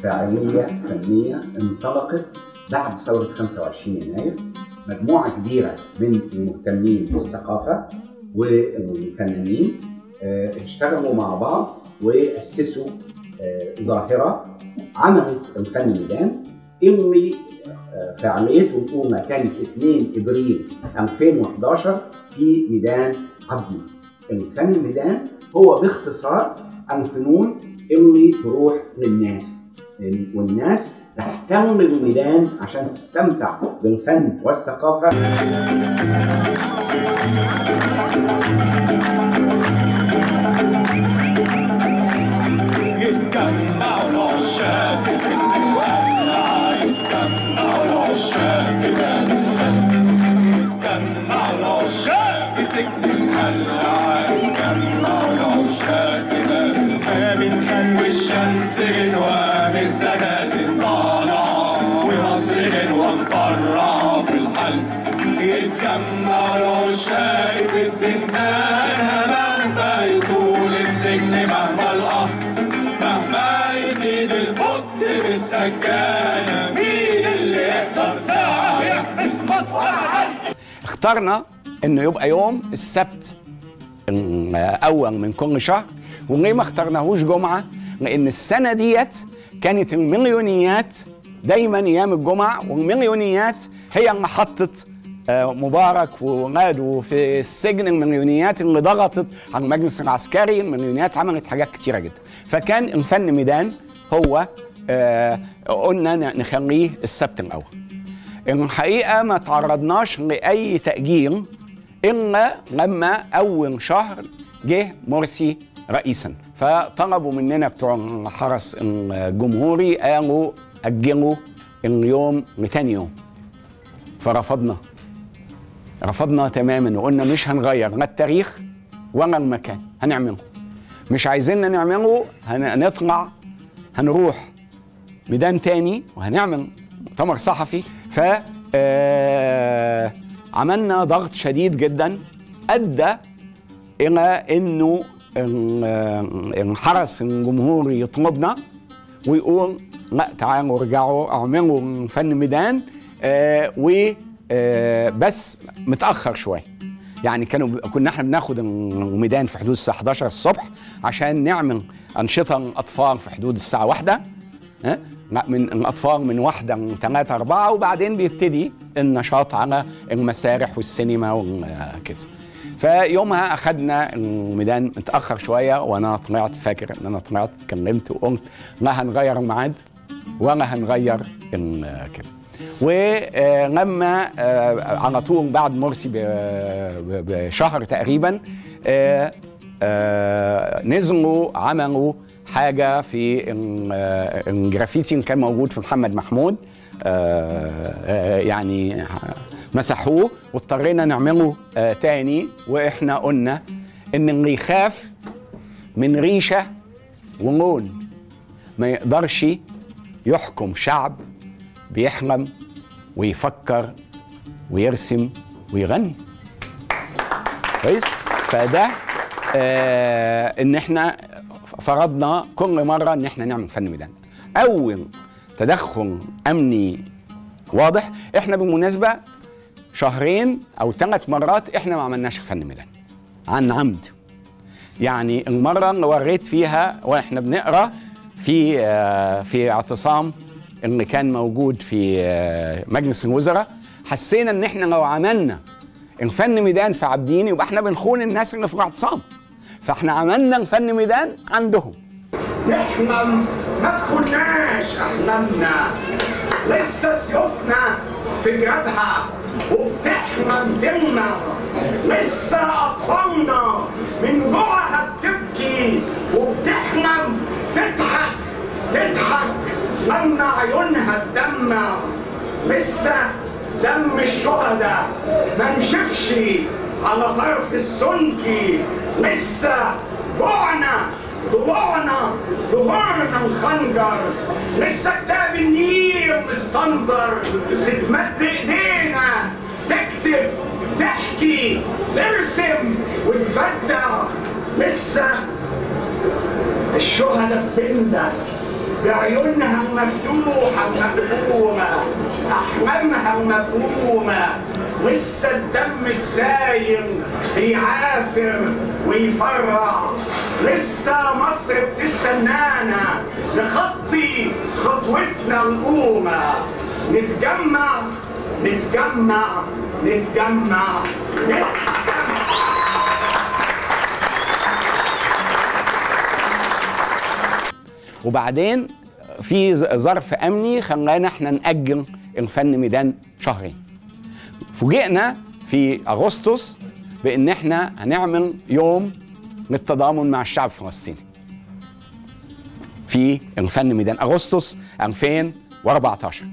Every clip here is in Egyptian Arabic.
فاعلية فنية انطلقت بعد ثورة 25 يناير مجموعة كبيرة من المهتمين بالثقافة والفنانين آه، اشتغلوا مع بعض وأسسوا آه، ظاهرة عملت الفن ميدان اللي آه، فعاليته الأولى كانت 2 إبريل 2011 في ميدان عبدين الفن الميدان هو باختصار الفنون اللي تروح للناس والناس تحترم الميدان عشان تستمتع بالفن والثقافة يتجمعوا العشاق في سجن الولع يتجمعوا العشاق في باب الخلق يتجمعوا العشاق في سجن الولع يتجمعوا العشاق في باب الخلق والشمس غنوة بالزنازل طالعة ومصر غنوة مفرعة في الحلق يتجمعوا العشاق في الزنزانة مهما يطول السجن مهما القهر مهما يزيد الفض بالسكانة مين اللي يقدر ساعة يحبس مصر عنه اخترنا انه يبقى يوم السبت الاول من كل شهر وليه ما اخترناهوش جمعه لان السنه ديت كانت المليونيات دايما ايام الجمعه والمليونيات هي اللي حطت آه، مبارك وولاده في السجن المليونيات اللي ضغطت على المجلس العسكري المليونيات عملت حاجات كتيره جدا فكان الفن ميدان هو آه، قلنا ن- نخليه السبت الاول الحقيقه ما تعرضناش لاي تاجيل الا لما اول شهر جه مرسي رئيسا فطلبوا مننا بتوع الحرس الجمهوري قالوا اجلوا اليوم لتاني يوم فرفضنا رفضنا تماما وقلنا مش هنغير لا التاريخ ولا المكان هنعمله مش عايزيننا نعمله هنطلع هنروح ميدان تاني وهنعمل مؤتمر صحفي ف آه، عملنا ضغط شديد جدا ادى الى انه ال- الحرس الجمهوري يطلبنا ويقول لا تعالوا ارجعوا اعملوا فن ميدان آه و آه بس متاخر شويه يعني كانوا كنا احنا بناخد الميدان في حدود الساعه 11 الصبح عشان نعمل انشطه للاطفال في حدود الساعه واحدة ها؟ لا، من الاطفال من واحدة من ثلاثة أربعة وبعدين بيبتدي النشاط على المسارح والسينما وكده فيومها اخذنا الميدان متاخر شويه وانا طلعت فاكر ان انا طلعت اتكلمت وقلت لا هنغير الميعاد ولا هنغير ال- كده ولما آه، على طول بعد مرسي ب- ب- بشهر تقريبا آه، آه، نزلوا عملوا حاجه في ال- آه، الجرافيتي اللي كان موجود في محمد محمود آه، آه، يعني مسحوه واضطرينا نعمله آه، تاني واحنا قلنا ان اللي يخاف من ريشه ولون ما يقدرش يحكم شعب بيحلم ويفكر ويرسم ويغني كويس فده آه ان احنا فرضنا كل مره ان احنا نعمل فن ميدان اول تدخل امني واضح احنا بالمناسبه شهرين او ثلاث مرات احنا ما عملناش فن ميدان عن عمد يعني المره اللي وريت فيها واحنا بنقرا في آه، في اعتصام اللي كان موجود في آه، مجلس الوزراء حسينا ان احنا لو عملنا الفن ميدان في عابدين يبقى احنا بنخون الناس اللي في الاعتصام فاحنا عملنا الفن ميدان عندهم نحلم ما تخناش احلامنا لسه سيوفنا في جبهة وبتحلم دمنا لسه اطفالنا من جوعها بتبكي وبتحلم تضحك تضحك لما عيونها تدمع لسه دم الشهداء ما نشفش على طرف السنكي لسه جوعنا ضلوعنا ظهورنا الخنجر لسه كتاب النيل مستنظر تتمد ايدينا تكتب تحكي ترسم وتبدع لسه الشهداء بتندى بعيونها المفتوحة المقفومة أحلامها المفهومة لسه الدم السايل بيعافر ويفرع لسه مصر بتستنانا نخطي خطوتنا الأولى نتجمع نتجمع نتجمع نتجمع وبعدين في ظ- ظرف امني خلانا احنا ناجل الفن ميدان شهرين فوجئنا في اغسطس بان احنا هنعمل يوم للتضامن مع الشعب الفلسطيني في الفن ميدان اغسطس 2014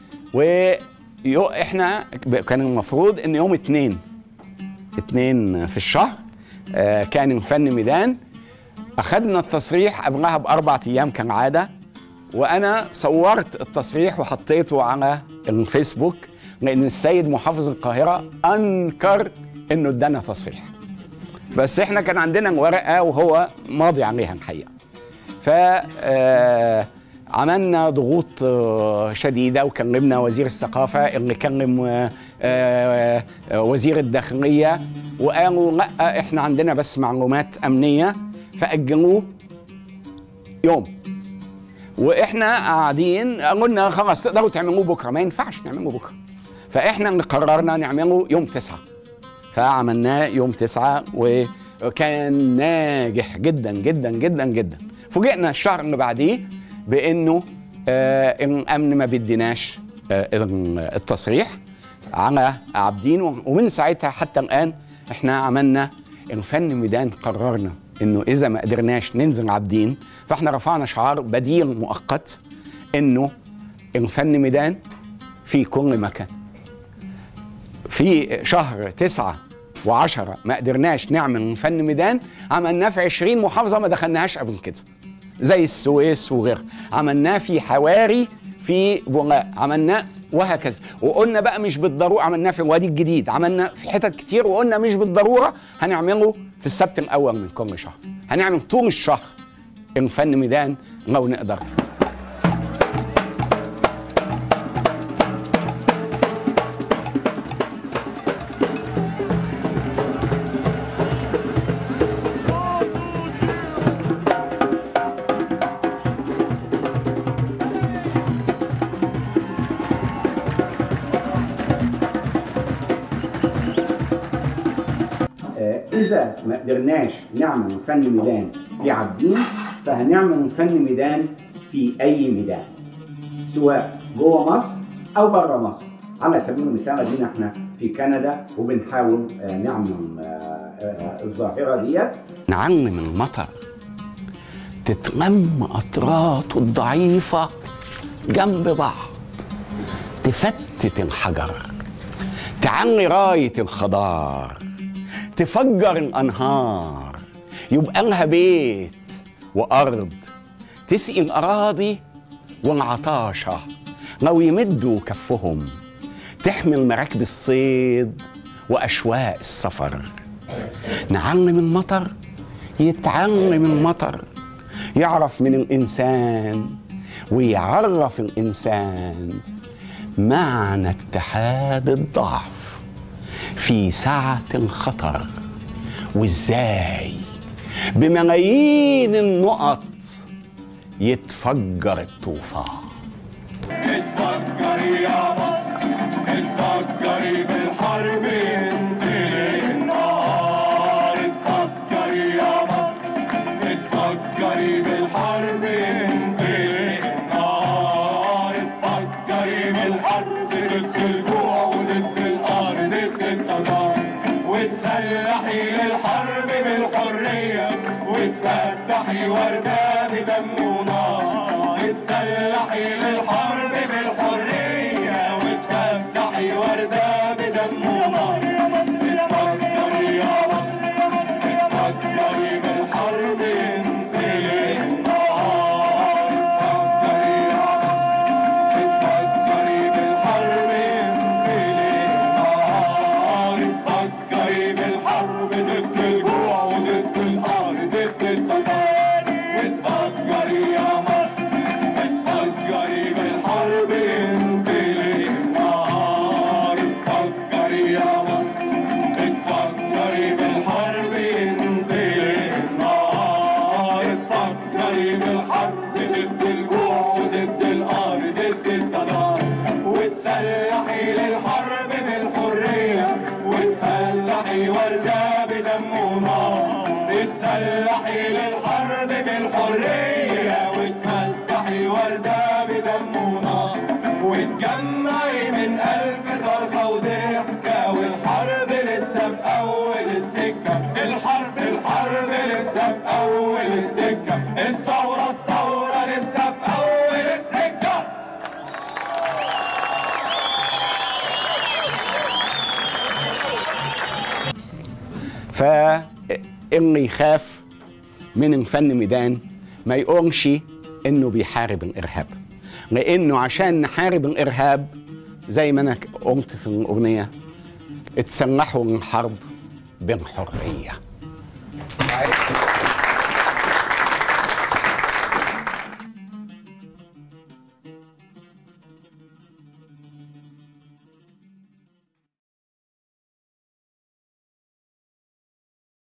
و احنا كان المفروض ان يوم اتنين اتنين في الشهر آه، كان الفن ميدان اخذنا التصريح قبلها باربع ايام كالعاده وانا صورت التصريح وحطيته على الفيسبوك لان السيد محافظ القاهره انكر انه ادانا تصريح بس احنا كان عندنا ورقه وهو ماضي عليها الحقيقه ف آه، عملنا ضغوط آه، شديده وكلمنا وزير الثقافه اللي كلم آه، آه، آه، وزير الداخليه وقالوا لا احنا عندنا بس معلومات امنيه فاجلوه يوم واحنا قاعدين قلنا خلاص تقدروا تعملوه بكره ما ينفعش نعمله بكره فاحنا اللي قررنا نعمله يوم تسعة فعملناه يوم تسعة وكان ناجح جدا جدا جدا جدا فوجئنا الشهر اللي بعديه بانه آه الامن ما بيديناش آه التصريح على عابدين ومن ساعتها حتى الان احنا عملنا الفن ميدان قررنا انه اذا ما قدرناش ننزل عابدين فاحنا رفعنا شعار بديل مؤقت انه الفن ميدان في كل مكان في شهر تسعة وعشرة ما قدرناش نعمل فن ميدان عملناه في 20 محافظة ما دخلناهاش قبل كده زي السويس وغيرها عملناه في حواري في بولاق عملناه وهكذا وقلنا بقى مش بالضروره عملناه في الوادي الجديد عملنا في حتت كتير وقلنا مش بالضروره هنعمله في السبت الاول من كل شهر هنعمل طول الشهر الفن ميدان لو نقدر آه، إذا ما قدرناش نعمل فن ميدان في عابدين فهنعمل فن ميدان في أي ميدان سواء جوه مصر أو بره مصر على سبيل المثال ادينا احنا في كندا وبنحاول آه، نعمل آه، آه، الظاهرة ديت نعلم المطر تتلم قطراته الضعيفة جنب بعض تفتت الحجر تعلي راية الخضار تفجر الأنهار يبقى لها بيت وأرض تسقي الأراضي والعطاشة لو يمدوا كفهم تحمل مراكب الصيد وأشواق السفر نعلم المطر يتعلم المطر يعرف من الإنسان ويعرف الإنسان معنى اتحاد الضعف في ساعة الخطر وإزاي بملايين النقط يتفجر الطوفان اتفكري يا مصر اتفكري بالحرب انتهي النهار اتفكري يا مصر اتفكري بالحرب انتهي النهار اتفكري بالحرب ضد الجوع وضد القهر ضد التتار وتسلحي للحرب بالحرية وتفتحي وردة بدم ونار تسلحي للحرب بالحرية وتفتحي وردة بدم ونار اتفكري يا مصر اتفكري بالحرب انتهي النهار اتفكري يا مصر اتفكري بالحرب انتهي النهار اتفكري بالحرب ضد الجوع وضد القهر ضد التتار وتفكري يا مصر اتفتحي وردة بدم ونار اتسلحي للحرب بالحرية واتفتحي وردة بدم ونار واتجمعي من ألف صرخة وضحكة والحرب لسه في أول السكة الحرب الحرب لسه في أول السكة الثورة الثورة لسه في أول السكة فاللي يخاف من الفن ميدان ما يقولش انه بيحارب الارهاب لانه عشان نحارب الارهاب زي ما انا قلت في الاغنيه اتسلحوا للحرب بالحريه